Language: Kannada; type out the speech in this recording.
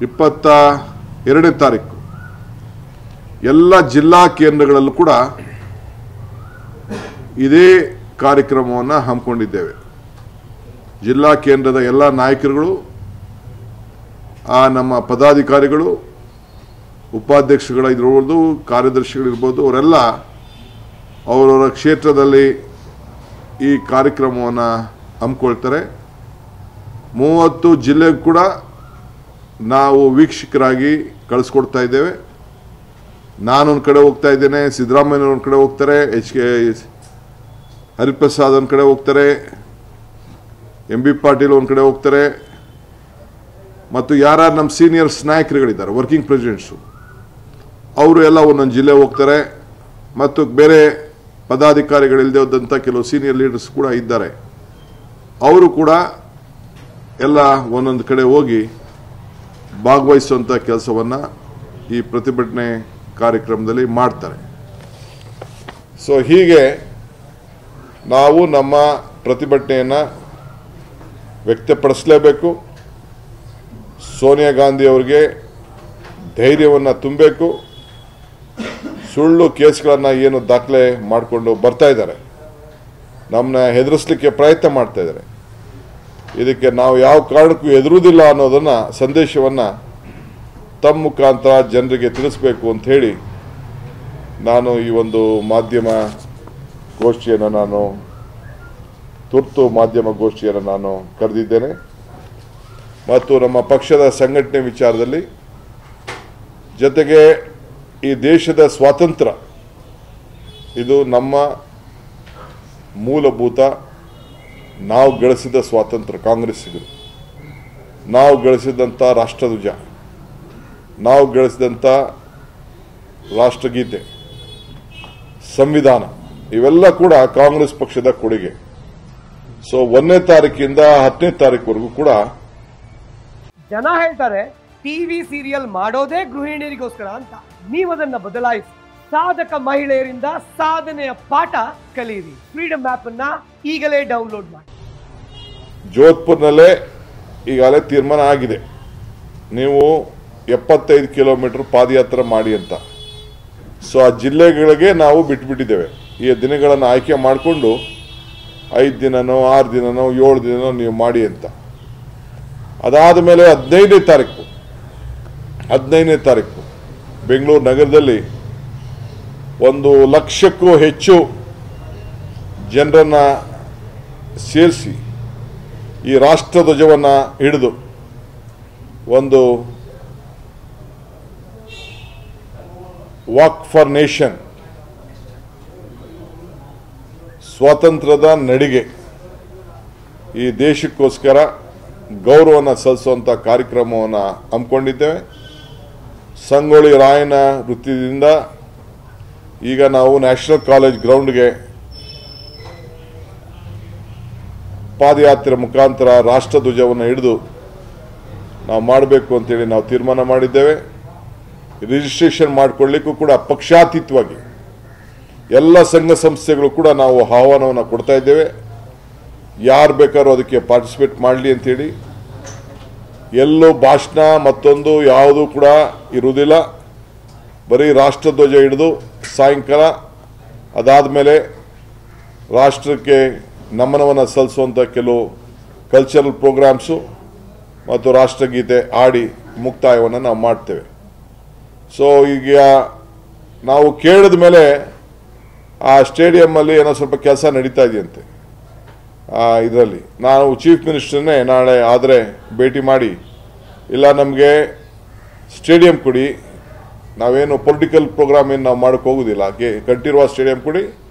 ಇಪ್ಪತ್ತ ಎರಡನೇ ತಾರೀಕು ಎಲ್ಲ ಜಿಲ್ಲಾ ಕೇಂದ್ರಗಳಲ್ಲೂ ಕೂಡ ಇದೇ ಕಾರ್ಯಕ್ರಮವನ್ನು ಹಮ್ಮಿಕೊಂಡಿದ್ದೇವೆ ಜಿಲ್ಲಾ ಕೇಂದ್ರದ ಎಲ್ಲ ನಾಯಕರುಗಳು ಆ ನಮ್ಮ ಪದಾಧಿಕಾರಿಗಳು ಉಪಾಧ್ಯಕ್ಷಗಳಿರ್ಬೋದು ಕಾರ್ಯದರ್ಶಿಗಳಿರ್ಬೋದು ಅವರೆಲ್ಲ ಅವರವರ ಕ್ಷೇತ್ರದಲ್ಲಿ ಈ ಕಾರ್ಯಕ್ರಮವನ್ನು ಹಮ್ಮಿಕೊಳ್ತಾರೆ ಮೂವತ್ತು ಜಿಲ್ಲೆಗೂ ಕೂಡ ನಾವು ವೀಕ್ಷಕರಾಗಿ ಕಳಿಸ್ಕೊಡ್ತಾ ಇದ್ದೇವೆ ನಾನೊಂದು ಕಡೆ ಹೋಗ್ತಾ ಇದ್ದೇನೆ ಸಿದ್ದರಾಮಯ್ಯ ಒಂದು ಕಡೆ ಹೋಗ್ತಾರೆ ಎಚ್ ಕೆ ಹರಿಪ್ರಸಾದ್ ಒಂದು ಕಡೆ ಹೋಗ್ತಾರೆ ಎಂ ಬಿ ಪಾಟೀಲ್ ಒಂದು ಕಡೆ ಹೋಗ್ತಾರೆ ಮತ್ತು ಯಾರ್ಯಾರು ನಮ್ಮ ಸೀನಿಯರ್ಸ್ ನಾಯಕರುಗಳಿದ್ದಾರೆ ವರ್ಕಿಂಗ್ ಪ್ರೆಸಿಡೆಂಟ್ಸು ಅವರು ಎಲ್ಲ ಒಂದೊಂದು ಜಿಲ್ಲೆ ಹೋಗ್ತಾರೆ ಮತ್ತು ಬೇರೆ ಪದಾಧಿಕಾರಿಗಳಿಲ್ಲದೆ ಹೋದಂಥ ಕೆಲವು ಸೀನಿಯರ್ ಲೀಡರ್ಸ್ ಕೂಡ ಇದ್ದಾರೆ ಅವರು ಕೂಡ ಎಲ್ಲ ಒಂದೊಂದು ಕಡೆ ಹೋಗಿ ಭಾಗವಹಿಸುವಂಥ ಕೆಲಸವನ್ನು ಈ ಪ್ರತಿಭಟನೆ ಕಾರ್ಯಕ್ರಮದಲ್ಲಿ ಮಾಡ್ತಾರೆ ಸೊ ಹೀಗೆ ನಾವು ನಮ್ಮ ಪ್ರತಿಭಟನೆಯನ್ನು ವ್ಯಕ್ತಪಡಿಸಲೇಬೇಕು ಸೋನಿಯಾ ಗಾಂಧಿ ಅವರಿಗೆ ಧೈರ್ಯವನ್ನು ತುಂಬಬೇಕು ಸುಳ್ಳು ಕೇಸ್ಗಳನ್ನು ಏನು ದಾಖಲೆ ಮಾಡಿಕೊಂಡು ಬರ್ತಾ ಇದ್ದಾರೆ ನಮ್ಮನ್ನ ಹೆದರಿಸ್ಲಿಕ್ಕೆ ಪ್ರಯತ್ನ ಮಾಡ್ತಾ ಇದ್ದಾರೆ ಇದಕ್ಕೆ ನಾವು ಯಾವ ಕಾರಣಕ್ಕೂ ಹೆದರುವುದಿಲ್ಲ ಅನ್ನೋದನ್ನು ಸಂದೇಶವನ್ನು ತಮ್ಮ ಮುಖಾಂತರ ಜನರಿಗೆ ತಿಳಿಸ್ಬೇಕು ಅಂತ ಹೇಳಿ ನಾನು ಈ ಒಂದು ಮಾಧ್ಯಮ ಗೋಷ್ಠಿಯನ್ನು ನಾನು ತುರ್ತು ಮಾಧ್ಯಮ ಗೋಷ್ಠಿಯನ್ನು ನಾನು ಕರೆದಿದ್ದೇನೆ ಮತ್ತು ನಮ್ಮ ಪಕ್ಷದ ಸಂಘಟನೆ ವಿಚಾರದಲ್ಲಿ ಜೊತೆಗೆ ಈ ದೇಶದ ಸ್ವಾತಂತ್ರ್ಯ ಇದು ನಮ್ಮ ಮೂಲಭೂತ ನಾವು ಗಳಿಸಿದ ಸ್ವಾತಂತ್ರ್ಯ ಕಾಂಗ್ರೆಸ್ಸಿಗರು ನಾವು ಗಳಿಸಿದಂಥ ರಾಷ್ಟ್ರಧ್ವಜ ನಾವು ಗಳಿಸಿದಂಥ ರಾಷ್ಟ್ರಗೀತೆ ಸಂವಿಧಾನ ಇವೆಲ್ಲ ಕೂಡ ಕಾಂಗ್ರೆಸ್ ಪಕ್ಷದ ಕೊಡುಗೆ ಸೊ ಒಂದನೇ ತಾರೀಕಿಂದ ಹತ್ತನೇ ತಾರೀಕುವರೆಗೂ ಕೂಡ ಜನ ಹೇಳ್ತಾರೆ ಟಿವಿ ಸೀರಿಯಲ್ ಮಾಡೋದೇ ಗೃಹಿಣಿಯರಿಗೋಸ್ಕರ ಅಂತ ನೀವದನ್ನ ಬದಲಾಯಿಸಿ ಸಾಧಕ ಮಹಿಳೆಯರಿಂದ ಸಾಧನೆಯ ಪಾಠ ಕಲಿಯಿರಿ ಫ್ರೀಡಮ್ ಆಪ್ ಅನ್ನ ಈಗಲೇ ಡೌನ್ಲೋಡ್ ಮಾಡಿ ಜೋಧ್ಪುರ್ನಲ್ಲೇ ಈಗಾಗಲೇ ತೀರ್ಮಾನ ಆಗಿದೆ ನೀವು ಎಪ್ಪತ್ತೈದು ಕಿಲೋಮೀಟರ್ ಪಾದಯಾತ್ರೆ ಮಾಡಿ ಅಂತ ಸೊ ಆ ಜಿಲ್ಲೆಗಳಿಗೆ ನಾವು ಬಿಟ್ಬಿಟ್ಟಿದ್ದೇವೆ ಈ ದಿನಗಳನ್ನು ಆಯ್ಕೆ ಮಾಡಿಕೊಂಡು ಐದು ದಿನನೋ ಆರು ದಿನನೋ ಏಳು ದಿನನೋ ನೀವು ಮಾಡಿ ಅಂತ ಅದಾದ ಮೇಲೆ ಹದಿನೈದನೇ ತಾರೀಕು ಹದಿನೈದನೇ ತಾರೀಕು ಬೆಂಗಳೂರು ನಗರದಲ್ಲಿ ಒಂದು ಲಕ್ಷಕ್ಕೂ ಹೆಚ್ಚು ಜನರನ್ನು ಸೇರಿಸಿ ಈ ರಾಷ್ಟ್ರಧ್ವಜವನ್ನು ಹಿಡಿದು ಒಂದು ವಾಕ್ ಫಾರ್ ನೇಷನ್ ಸ್ವಾತಂತ್ರ್ಯದ ನಡಿಗೆ ಈ ದೇಶಕ್ಕೋಸ್ಕರ ಗೌರವನ ಸಲ್ಲಿಸುವಂಥ ಕಾರ್ಯಕ್ರಮವನ್ನು ಹಮ್ಮಿಕೊಂಡಿದ್ದೇವೆ ಸಂಗೊಳ್ಳಿ ರಾಯನ ವೃತ್ತಿಯಿಂದ ಈಗ ನಾವು ನ್ಯಾಷನಲ್ ಕಾಲೇಜ್ ಗ್ರೌಂಡ್ಗೆ ಪಾದಯಾತ್ರೆ ಮುಖಾಂತರ ರಾಷ್ಟ್ರಧ್ವಜವನ್ನು ಹಿಡಿದು ನಾವು ಮಾಡಬೇಕು ಅಂತೇಳಿ ನಾವು ತೀರ್ಮಾನ ಮಾಡಿದ್ದೇವೆ ರಿಜಿಸ್ಟ್ರೇಷನ್ ಮಾಡಿಕೊಳ್ಳಿಕ್ಕೂ ಕೂಡ ಪಕ್ಷಾತೀತವಾಗಿ ಎಲ್ಲ ಸಂಘ ಸಂಸ್ಥೆಗಳು ಕೂಡ ನಾವು ಆಹ್ವಾನವನ್ನು ಕೊಡ್ತಾ ಇದ್ದೇವೆ ಯಾರು ಬೇಕಾದ್ರೂ ಅದಕ್ಕೆ ಪಾರ್ಟಿಸಿಪೇಟ್ ಮಾಡಲಿ ಅಂತೇಳಿ ಎಲ್ಲೂ ಭಾಷಣ ಮತ್ತೊಂದು ಯಾವುದೂ ಕೂಡ ಇರುವುದಿಲ್ಲ ಬರೀ ರಾಷ್ಟ್ರಧ್ವಜ ಹಿಡಿದು ಸಾಯಂಕಾಲ ಅದಾದಮೇಲೆ ರಾಷ್ಟ್ರಕ್ಕೆ ನಮನವನ್ನು ಸಲ್ಲಿಸುವಂಥ ಕೆಲವು ಕಲ್ಚರಲ್ ಪ್ರೋಗ್ರಾಮ್ಸು ಮತ್ತು ರಾಷ್ಟ್ರಗೀತೆ ಆಡಿ ಮುಕ್ತಾಯವನ್ನು ನಾವು ಮಾಡ್ತೇವೆ ಸೊ ಈಗ ನಾವು ಕೇಳಿದ ಮೇಲೆ ಆ ಸ್ಟೇಡಿಯಮ್ಮಲ್ಲಿ ಏನೋ ಸ್ವಲ್ಪ ಕೆಲಸ ನಡೀತಾ ಇದೆಯಂತೆ ಇದರಲ್ಲಿ ನಾವು ಚೀಫ್ ಮಿನಿಸ್ಟರ್ನೇ ನಾಳೆ ಆದರೆ ಭೇಟಿ ಮಾಡಿ ಇಲ್ಲ ನಮಗೆ ಸ್ಟೇಡಿಯಂ ಕೊಡಿ ನಾವೇನು ಪೊಲಿಟಿಕಲ್ ಪ್ರೋಗ್ರಾಮ್ ಏನು ನಾವು ಮಾಡೋಕ್ಕೆ ಹೋಗೋದಿಲ್ಲ ಗೆ ಕಂಠೀರವ ಸ್ಟೇಡಿಯಂ ಕೊಡಿ